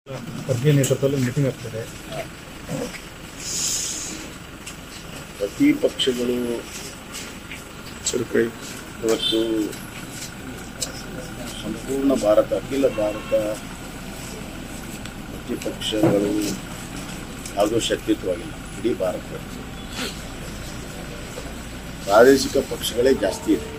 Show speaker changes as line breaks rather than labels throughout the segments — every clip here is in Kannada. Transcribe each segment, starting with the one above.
ಖರ್ಗೆ ನೇತೃತ್ವದಲ್ಲಿ ಮೀಟಿಂಗ್ ಆಗ್ತದೆ
ಪ್ರತಿಪಕ್ಷಗಳು ಇವತ್ತು ಸಂಪೂರ್ಣ ಭಾರತ ಅಖಿಲ ಭಾರತ ಪ್ರತಿಪಕ್ಷಗಳು ಯಾವುದೂ ಶಕ್ತಿತ್ವವಾಗಿಲ್ಲ ಇಡೀ ಭಾರತ ಪ್ರಾದೇಶಿಕ ಪಕ್ಷಗಳೇ ಜಾಸ್ತಿ ಇದೆ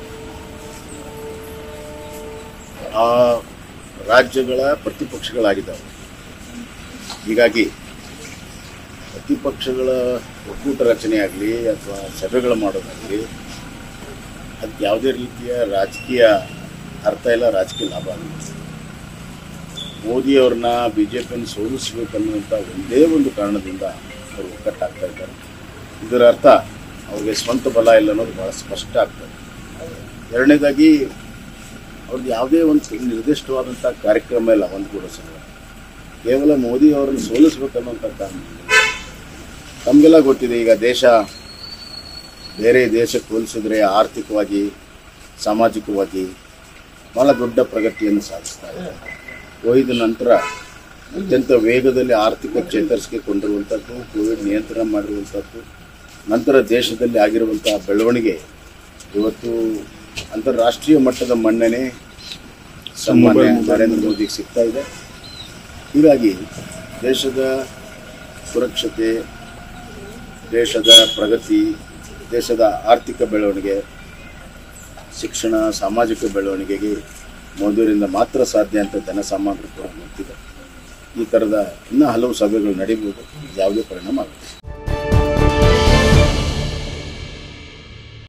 ಆ ರಾಜ್ಯಗಳ ಪ್ರತಿಪಕ್ಷಗಳಾಗಿದ್ದಾವೆ ಹೀಗಾಗಿ ಪ್ರತಿಪಕ್ಷಗಳ ಒಕ್ಕೂಟ ರಚನೆ ಆಗಲಿ ಅಥವಾ ಸಭೆಗಳು ಮಾಡೋದಾಗಲಿ ಅದಕ್ಕೆ ಯಾವುದೇ ರೀತಿಯ ರಾಜಕೀಯ ಅರ್ಥ ಇಲ್ಲ ರಾಜಕೀಯ ಲಾಭ ಆಗಿಲ್ಲ ಮೋದಿಯವ್ರನ್ನ ಬಿ ಜೆ ಪಿಯನ್ನು ಸೋಲಿಸಬೇಕನ್ನುವಂಥ ಒಂದೇ ಒಂದು ಕಾರಣದಿಂದ ಅವರು ಒಕ್ಕಟ್ಟಾಗ್ತಾ ಇದ್ದಾರೆ ಇದರ ಅರ್ಥ ಅವ್ರಿಗೆ ಸ್ವಂತ ಬಲ ಇಲ್ಲ ಅನ್ನೋದು ಭಾಳ ಸ್ಪಷ್ಟ ಆಗ್ತದೆ ಎರಡನೇದಾಗಿ ಅವ್ರದ್ದು ಯಾವುದೇ ಒಂದು ನಿರ್ದಿಷ್ಟವಾದಂಥ ಕಾರ್ಯಕ್ರಮ ಇಲ್ಲ ಒಂದುಗೂಡಿಸಲು ಕೇವಲ ಮೋದಿ ಅವರನ್ನು ಸೋಲಿಸ್ಬೇಕನ್ನುವಂಥ ಕಾರಣದಿಂದ ತಮಗೆಲ್ಲ ಗೊತ್ತಿದೆ ಈಗ ದೇಶ ಬೇರೆ ದೇಶಕ್ಕೆ ಹೋಲಿಸಿದ್ರೆ ಆರ್ಥಿಕವಾಗಿ ಸಾಮಾಜಿಕವಾಗಿ ಭಾಳ ದೊಡ್ಡ ಪ್ರಗತಿಯನ್ನು ಸಾಧಿಸ್ತಾ ಇದೆ ಕೋವಿಡ್ ನಂತರ ಅತ್ಯಂತ ವೇಗದಲ್ಲಿ ಆರ್ಥಿಕ ಚೇತರಿಸಿಕೆ ಕೊಂಡಿರುವಂಥದ್ದು ಕೋವಿಡ್ ನಿಯಂತ್ರಣ ಮಾಡಿರುವಂಥದ್ದು ನಂತರ ದೇಶದಲ್ಲಿ ಆಗಿರುವಂಥ ಬೆಳವಣಿಗೆ ಇವತ್ತು ಅಂತಾರಾಷ್ಟ್ರೀಯ ಮಟ್ಟದ ಮನ್ನಣೆ ಸನ್ಮಾನ್ಯ ನರೇಂದ್ರ ಮೋದಿಗೆ ಸಿಗ್ತಾ ಇದೆ ಹೀಗಾಗಿ ದೇಶದ ಸುರಕ್ಷತೆ ದೇಶದ ಪ್ರಗತಿ ದೇಶದ ಆರ್ಥಿಕ ಬೆಳವಣಿಗೆ ಶಿಕ್ಷಣ ಸಾಮಾಜಿಕ ಬೆಳವಣಿಗೆಗೆ ಮೋದಿಯವರಿಂದ ಮಾತ್ರ ಸಾಧ್ಯ ಅಂತ ಜನಸಾಮಾನ್ಯರು ಕೂಡ ಗೊತ್ತಿದೆ ಈ ಥರದ ಇನ್ನೂ ಹಲವು ಸಭೆಗಳು ನಡೀಬೋದು ಯಾವುದೇ ಪರಿಣಾಮ ಆಗುತ್ತೆ